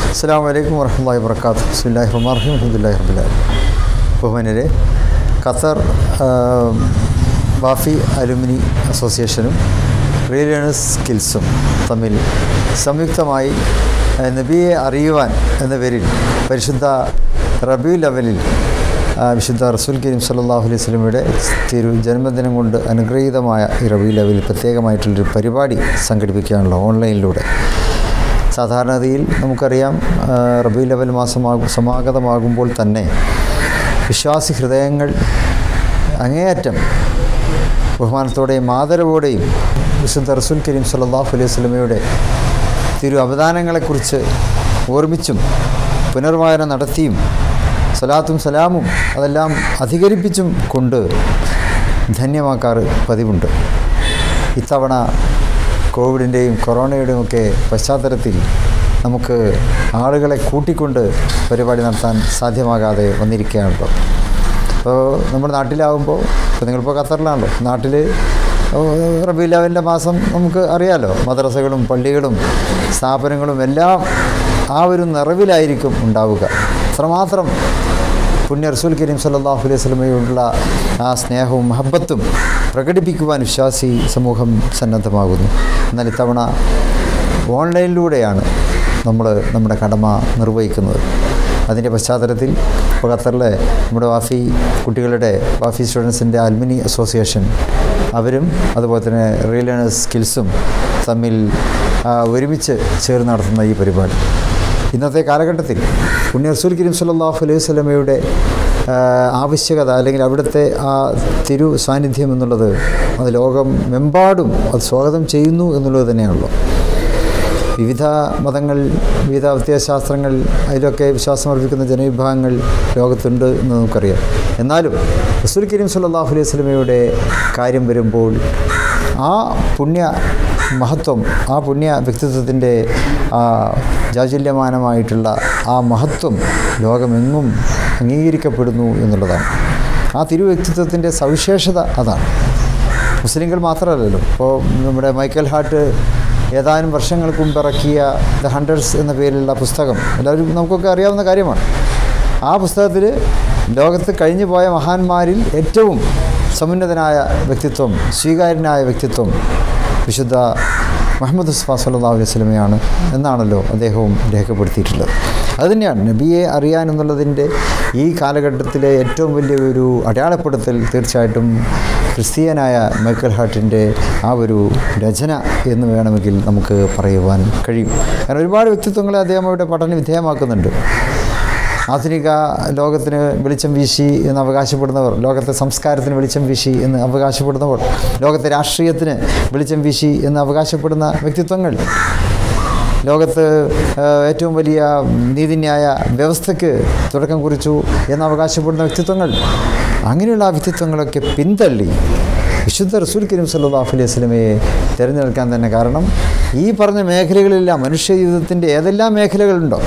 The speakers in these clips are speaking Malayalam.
അസ്സാം വലൈക്കും വർഹമുല്ലാ വർക്കാത്തു ബിസ്മില്ലാഹി റഹ്മാൻ റഹീം അലഹമുല്ലാഹി റബ്ബിലാലും ബഹുമാനരെ ഖത്തർ ആ, ബാഫി അലുമിനി അസോസിയേഷനും റിയൽ ഏണേഴ്സ് സ്കിൽസും തമ്മിൽ സംയുക്തമായി ആ, നബിയെ അറിയുവാൻ എന്ന പേരിൽ പരിശുദ്ധ റബി ലെവലിൽ ആ, വിശുദ്ധ റസൂൽ കരീം സല്ലല്ലാഹു അലൈഹി സ്വലമയുടെ തിരു ജന്മദിനം കൊണ്ട് അനുഗ്രഹീതമായ ഈ റബി ലെവലിൽ പ്രത്യേകമായിട്ടുള്ളൊരു പരിപാടി സംഘടിപ്പിക്കുകയാണല്ലോ ഓൺലൈനിലൂടെ സാധാരണഗതിയിൽ നമുക്കറിയാം ആ, റബി ലെവൽ മാസമാകും സമാഗതമാകുമ്പോൾ തന്നെ വിശ്വാസി ഹൃദയങ്ങൾ അങ്ങേയറ്റം ബഹുമാനത്തോടെയും ആദരവോടെയും വിശുദ്ധ റസൂൽ കരീം സല്ലല്ലാഹു അലൈഹി സ്വലമയുടെ തിരു അവദാനങ്ങളെക്കുറിച്ച് ഓർമ്മിച്ചും പുനർവായന നടത്തിയും സലാത്തും സലാമും അതെല്ലാം അധികരിപ്പിച്ചും കൊണ്ട് ധന്യമാക്കാറ് പതിവുണ്ട് ഇത്തവണ കോവിഡിൻ്റെയും കൊറോണയുടെയും ഒക്കെ പശ്ചാത്തലത്തിൽ നമുക്ക് ആളുകളെ കൂട്ടിക്കൊണ്ട് പരിപാടി നടത്താൻ സാധ്യമാകാതെ വന്നിരിക്കുകയാണല്ലോ അപ്പോൾ നമ്മുടെ നാട്ടിലാവുമ്പോൾ ഇപ്പോൾ നിങ്ങളിപ്പോൾ ഖത്തറിലാണല്ലോ നാട്ടിൽ റബീലാവിൻ്റെ മാസം നമുക്ക് അറിയാലോ മദ്രസകളും പള്ളികളും സ്ഥാപനങ്ങളും എല്ലാം ആ ഒരു നിറവിലായിരിക്കും ഉണ്ടാവുക അത്രമാത്രം പുണ്യ റസൂൽ കരീം സല്ലല്ലാഹു അലൈഹി വസല്ലമയോടുള്ള ആ സ്നേഹവും മഹബത്തും പ്രകടിപ്പിക്കുവാൻ വിശ്വാസി സമൂഹം സന്നദ്ധമാകുന്നു എന്നാൽ ഇത്തവണ ഓൺലൈനിലൂടെയാണ് നമ്മൾ നമ്മുടെ കടമ നിർവഹിക്കുന്നത് അതിൻ്റെ പശ്ചാത്തലത്തിൽ ഇപ്പോൾ ഖത്തറിലെ നമ്മുടെ വാഫി കുട്ടികളുടെ വാഫി സ്റ്റുഡൻസിൻ്റെ അൽമിനി അസോസിയേഷൻ അവരും അതുപോലെ തന്നെ റിയൽ ഏണേഴ്സ് സ്കിൽസും തമ്മിൽ ആ, ഒരുമിച്ച് ചേർന്ന് നടത്തുന്ന ഈ പരിപാടി ഇന്നത്തെ കാലഘട്ടത്തിൽ പുണ്യ റസൂൽ കരീം സല്ലല്ലാഹു അലൈഹി സ്വലമയുടെ ആവശ്യകത അല്ലെങ്കിൽ അവിടുത്തെ ആ തിരു സാന്നിധ്യം എന്നുള്ളത് അത് ലോകമെമ്പാടും അത് സ്വാഗതം ചെയ്യുന്നു എന്നുള്ളത് തന്നെയാണല്ലോ വിവിധ മതങ്ങൾ വിവിധ വ്യത്യാസശാസ്ത്രങ്ങൾ അതിലൊക്കെ വിശ്വാസം അർപ്പിക്കുന്ന ജനവിഭാഗങ്ങൾ ലോകത്തുണ്ട് എന്ന് നമുക്കറിയാം എന്നാലും റസൂൽ കരീം സല്ലല്ലാഹു അലൈഹി സ്വലമയുടെ കാര്യം വരുമ്പോൾ ആ പുണ്യ മഹത്വം ആ പുണ്യ വ്യക്തിത്വത്തിൻ്റെ ആ ജാജല്യമാനമായിട്ടുള്ള ആ മഹത്വം ലോകമെങ്ങും അംഗീകരിക്കപ്പെടുന്നു എന്നുള്ളതാണ് ആ തിരുവ്യക്തിത്വത്തിൻ്റെ സവിശേഷത അതാണ് മുസ്ലിങ്ങൾ മാത്രമല്ലല്ലോ ഇപ്പോൾ നമ്മുടെ മൈക്കൽ ഹാർട്ട് ഏതാനും വർഷങ്ങൾക്ക് മുമ്പ് ഇറക്കിയ ദ ഹൺഡ്രഡ്സ് എന്ന പേരിലുള്ള പുസ്തകം എല്ലാവരും നമുക്കൊക്കെ അറിയാവുന്ന കാര്യമാണ് ആ പുസ്തകത്തിൽ ലോകത്ത് കഴിഞ്ഞു പോയ മഹാന്മാരിൽ ഏറ്റവും സമുന്നതനായ വ്യക്തിത്വം സ്വീകാര്യനായ വ്യക്തിത്വം വിശുദ്ധ മുഹമ്മദ് ഉസ്ഫ സല്ലല്ലാഹു അലൈഹി വസല്ലമയാണ് എന്നാണല്ലോ അദ്ദേഹവും രേഖപ്പെടുത്തിയിട്ടുള്ളത് അതുതന്നെയാണ് നബിയെ അറിയാൻ എന്നുള്ളതിൻ്റെ ഈ കാലഘട്ടത്തിലെ ഏറ്റവും വലിയ ഒരു അടയാളപ്പെടുത്തൽ തീർച്ചയായിട്ടും ക്രിസ്തീയനായ മൈക്കൽ ഹാർട്ടിൻ്റെ ആ ഒരു രചന എന്ന് വേണമെങ്കിൽ നമുക്ക് പറയുവാൻ കഴിയും കാരണം ഒരുപാട് വ്യക്തിത്വങ്ങളെ അദ്ദേഹം അവിടെ പഠന വിധേയമാക്കുന്നുണ്ട് ആധുനിക ലോകത്തിന് വെളിച്ചം വീശി എന്ന് അവകാശപ്പെടുന്നവർ ലോകത്തെ സംസ്കാരത്തിന് വെളിച്ചം വീശി എന്ന് അവകാശപ്പെടുന്നവർ ലോകത്തെ രാഷ്ട്രീയത്തിന് വെളിച്ചം വീശി എന്ന് അവകാശപ്പെടുന്ന വ്യക്തിത്വങ്ങൾ ലോകത്ത് ആ, ഏറ്റവും വലിയ നീതിന്യായ വ്യവസ്ഥയ്ക്ക് തുടക്കം കുറിച്ചു എന്ന് അവകാശപ്പെടുന്ന വ്യക്തിത്വങ്ങൾ അങ്ങനെയുള്ള ആ വ്യക്തിത്വങ്ങളൊക്കെ പിന്തള്ളി വിശുദ്ധ റസൂൽ കരീം സല്ലല്ലാഹു അലൈഹി വസല്ലമയെ തിരഞ്ഞെടുക്കാൻ തന്നെ കാരണം ഈ പറഞ്ഞ മേഖലകളിലെല്ലാം മനുഷ്യ ജീവിതത്തിൻ്റെ ഏതെല്ലാം മേഖലകളുണ്ടോ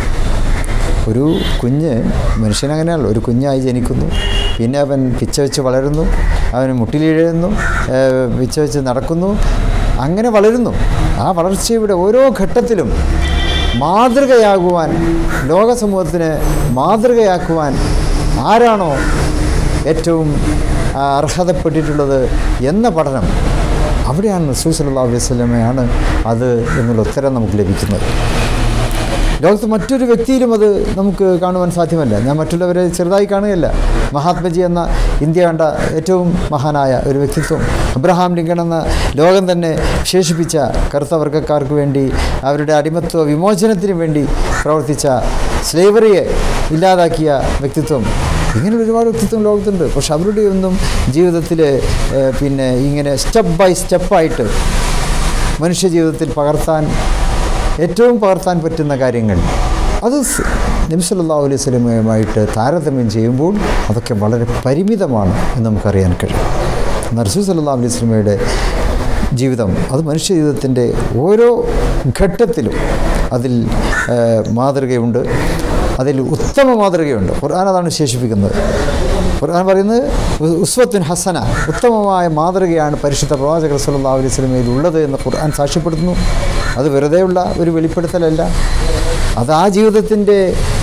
ഒരു കുഞ്ഞ് മനുഷ്യനങ്ങനെയാണല്ലോ ഒരു കുഞ്ഞായി ജനിക്കുന്നു പിന്നെ അവൻ പിച്ച വെച്ച് വളരുന്നു അവൻ മുട്ടിലിഴയുന്നു ഏഹ് പിച്ച വെച്ച് നടക്കുന്നു അങ്ങനെ വളരുന്നു ആ വളർച്ചയുടെ ഓരോ ഘട്ടത്തിലും മാതൃകയാകുവാൻ ലോക സമൂഹത്തിന് മാതൃകയാക്കുവാൻ ആരാണോ ഏറ്റവും ആ, അർഹതപ്പെട്ടിട്ടുള്ളത് എന്ന പഠനം അവിടെയാണ് റസൂൽ സല്ലല്ലാഹു അലൈഹി വസല്ലമയാണ് അത് എന്നുള്ള ഉത്തരം നമുക്ക് ലഭിക്കുന്നത് ലോകത്ത് മറ്റൊരു വ്യക്തിയിലും അത് നമുക്ക് കാണുവാൻ സാധ്യമല്ല ഞാൻ മറ്റുള്ളവരെ ചെറുതായി കാണുകയല്ല മഹാത്മജി എന്ന ഇന്ത്യ കണ്ട ഏറ്റവും മഹാനായ ഒരു വ്യക്തിത്വം അബ്രഹാം ലിങ്കൺ എന്ന ലോകം തന്നെ വിശേഷിപ്പിച്ച കറുത്ത വർഗ്ഗക്കാർക്ക് വേണ്ടി അവരുടെ അടിമത്വ വിമോചനത്തിന് വേണ്ടി പ്രവർത്തിച്ച സ്ലേവറിയെ ഇല്ലാതാക്കിയ വ്യക്തിത്വം ഇങ്ങനെ ഒരുപാട് വ്യക്തിത്വം ലോകത്തുണ്ട് പക്ഷെ അവരുടെയൊന്നും ജീവിതത്തിൽ ഏഹ്, പിന്നെ ഇങ്ങനെ സ്റ്റെപ്പ് ബൈ സ്റ്റെപ്പായിട്ട് മനുഷ്യ ജീവിതത്തിൽ പകർത്താൻ ഏറ്റവും പകർത്താൻ പറ്റുന്ന കാര്യങ്ങൾ അത് സ് നബി സല്ലല്ലാഹു അലൈഹി സ്വലമയുമായിട്ട് താരതമ്യം ചെയ്യുമ്പോൾ അതൊക്കെ വളരെ പരിമിതമാണ് എന്ന് നമുക്കറിയാൻ കഴിയും നർസു സല്ലല്ലാഹു അലൈഹി സ്വലമയുടെ ജീവിതം അത് മനുഷ്യ ജീവിതത്തിൻ്റെ ഓരോ ഘട്ടത്തിലും അതിൽ ഏഹ്, മാതൃകയുണ്ട് അതിൽ ഉത്തമ മാതൃകയുണ്ട് ഖുർആൻ അതാണ് വിശേഷിപ്പിക്കുന്നത് ഖുർആൻ പറയുന്നത് ഉ- ഉസ്വത്തുൻ ഹസന ഉത്തമമായ മാതൃകയാണ് പരിശുദ്ധ പ്രവാചകർ സല്ലല്ലാഹു അലൈഹി വസല്ലമയിൽ ഉള്ളത് എന്ന് ഖുർആൻ സാക്ഷ്യപ്പെടുത്തുന്നു അത് വെറുതെയുള്ള ഒരു വെളിപ്പെടുത്തലല്ല അത് ആ ജീവിതത്തിൻ്റെ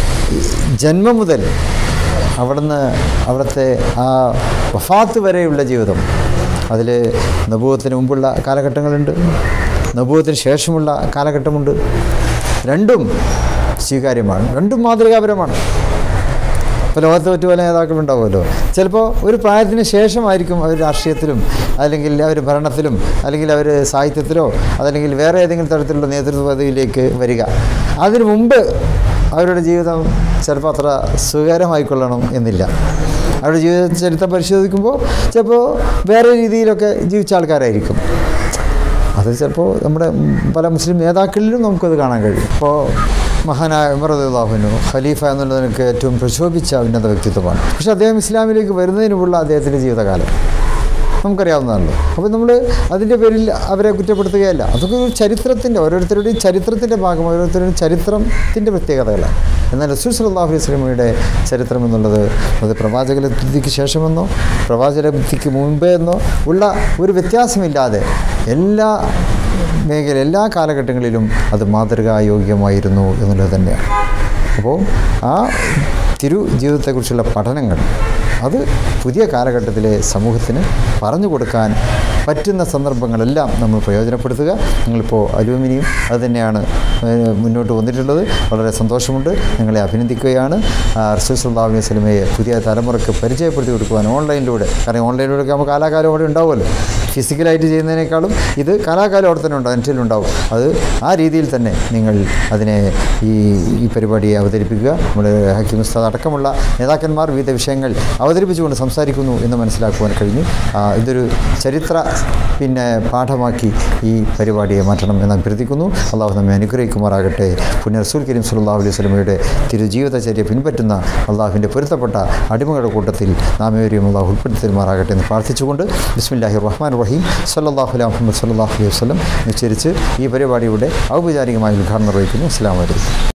ജന്മം മുതൽ അവിടുന്ന് അവിടുത്തെ ആ വഫാത്ത് വരെയുള്ള ജീവിതം അതിൽ നബൂവത്തിന് മുമ്പുള്ള കാലഘട്ടങ്ങളുണ്ട് നബൂവത്തിന് ശേഷമുള്ള കാലഘട്ടമുണ്ട് രണ്ടും സ്വീകാര്യമാണ് രണ്ടും മാതൃകാപരമാണ് ഇപ്പോൾ ലോകത്ത് മറ്റു പല നേതാക്കളുണ്ടാവുമല്ലോ ചിലപ്പോൾ ഒരു പ്രായത്തിന് ശേഷമായിരിക്കും അവർ രാഷ്ട്രീയത്തിലും അല്ലെങ്കിൽ അവർ ഭരണത്തിലും അല്ലെങ്കിൽ അവർ സാഹിത്യത്തിലോ അതല്ലെങ്കിൽ വേറെ ഏതെങ്കിലും തരത്തിലുള്ള നേതൃത്വ പദവിയിലേക്ക് വരിക അതിനു മുമ്പ് അവരുടെ ജീവിതം ചിലപ്പോൾ അത്ര സുഖകരമായിക്കൊള്ളണം എന്നില്ല അവരുടെ ജീവിത ചരിത്രം പരിശോധിക്കുമ്പോൾ ചിലപ്പോൾ വേറെ രീതിയിലൊക്കെ ജീവിച്ച ആൾക്കാരായിരിക്കും അത് ചിലപ്പോൾ നമ്മുടെ ഉം, പല മുസ്ലിം നേതാക്കളിലും നമുക്കത് കാണാൻ കഴിയും ഇപ്പോൾ മഹാനായ ഉമർദാഹുനു ഖലീഫ എന്നുള്ളതിനൊക്കെ ഏറ്റവും പ്രശോഭിച്ച ഉന്നത വ്യക്തിത്വമാണ് പക്ഷെ അദ്ദേഹം ഇസ്ലാമിലേക്ക് വരുന്നതിനുമുള്ള അദ്ദേഹത്തിൻ്റെ ജീവിതകാലം നമുക്കറിയാവുന്നതാണല്ലോ അപ്പോൾ നമ്മൾ അതിൻ്റെ പേരിൽ അവരെ കുറ്റപ്പെടുത്തുകയല്ല അതൊക്കെ ഒരു ചരിത്രത്തിൻ്റെ ഓരോരുത്തരുടെയും ചരിത്രത്തിൻ്റെ ഭാഗം ഓരോരുത്തരുടെയും ചരിത്രത്തിൻ്റെ പ്രത്യേകതകളാണ് എന്നാൽ റസൂൽ സല്ലല്ലാഹു അലൈഹി വസല്ലമയുടെ ചരിത്രം എന്നുള്ളത് അത് പ്രവാചകലബ്ധിക്ക് ശേഷമെന്നോ പ്രവാചകലബ്ധിക്ക് മുമ്പേ എന്നോ ഉള്ള ഒരു വ്യത്യാസമില്ലാതെ എല്ലാ മേഖല എല്ലാ കാലഘട്ടങ്ങളിലും അത് മാതൃകായോഗ്യമായിരുന്നു എന്നുള്ളത് തന്നെയാണ് അപ്പോൾ ആ തിരു ജീവിതത്തെക്കുറിച്ചുള്ള പഠനങ്ങൾ അത് പുതിയ കാലഘട്ടത്തിലെ സമൂഹത്തിന് പറഞ്ഞു കൊടുക്കാൻ പറ്റുന്ന സന്ദർഭങ്ങളെല്ലാം നമ്മൾ പ്രയോജനപ്പെടുത്തുക നിങ്ങളിപ്പോൾ അലൂമിനിയം അത് തന്നെയാണ് ഏഹ്, മുന്നോട്ട് വന്നിട്ടുള്ളത് വളരെ സന്തോഷമുണ്ട് നിങ്ങളെ അഭിനന്ദിക്കുകയാണ് റസൂൽ സല്ലല്ലാഹു അലൈഹി വസല്ലമയെ പുതിയ തലമുറയ്ക്ക് പരിചയപ്പെടുത്തി കൊടുക്കുവാൻ ഓൺലൈനിലൂടെ കാരണം ഓൺലൈനിലൂടെ നമുക്ക് കാലാകാലം അവിടെ ഉണ്ടാവുമല്ലോ ഫിസിക്കലായിട്ട് ചെയ്യുന്നതിനേക്കാളും ഇത് കാലാകാലം അവിടെ തന്നെ ഉണ്ടാവും നെറ്റിലുണ്ടാവും അത് ആ രീതിയിൽ തന്നെ നിങ്ങൾ അതിനെ ഈ ഈ പരിപാടിയെ അവതരിപ്പിക്കുക നമ്മുടെ ഹക്കീം ഉസ്താദ് അടക്കമുള്ള നേതാക്കന്മാർ വിവിധ വിഷയങ്ങൾ അവതരിപ്പിച്ചുകൊണ്ട് സംസാരിക്കുന്നു എന്ന് മനസ്സിലാക്കുവാൻ കഴിഞ്ഞു ആ, ഇതൊരു ചരിത്ര പിന്നെ പാഠമാക്കി ഈ പരിപാടിയെ മാറ്റണം എന്ന് അഭ്യർത്ഥിക്കുന്നു അള്ളാഹു നമ്മെ അനുഗ്രഹിക്കുമാറാകട്ടെ പുണ്യ റസൂൽ കരീം സല്ലല്ലാഹു അലൈഹി വസല്ലമയുടെ തിരുജീവിതചര്യ പിൻപറ്റുന്ന അള്ളാഹുവിൻ്റെ പൊരുത്തപ്പെട്ട അടിമകളുടെ കൂട്ടത്തിൽ നാം ഏവരെയും അള്ളാഹു ഉൾപ്പെടുത്തി തരുമാറാകട്ടെ എന്ന് പ്രാർത്ഥിച്ചുകൊണ്ട് ബിസ്മില്ലാഹി റഹ്മാൻ റഹീം സല്ലല്ലാഹു അലൈഹി മുഹമ്മദ് സല്ലല്ലാഹു അലൈഹി വസല്ലം നിശ്ചരിച്ച് ഈ പരിപാടിയുടെ ഔപചാരികമായ ഉദ്ഘാടനം നിർവഹിക്കുന്നു അസ്സാം വലൈക്കും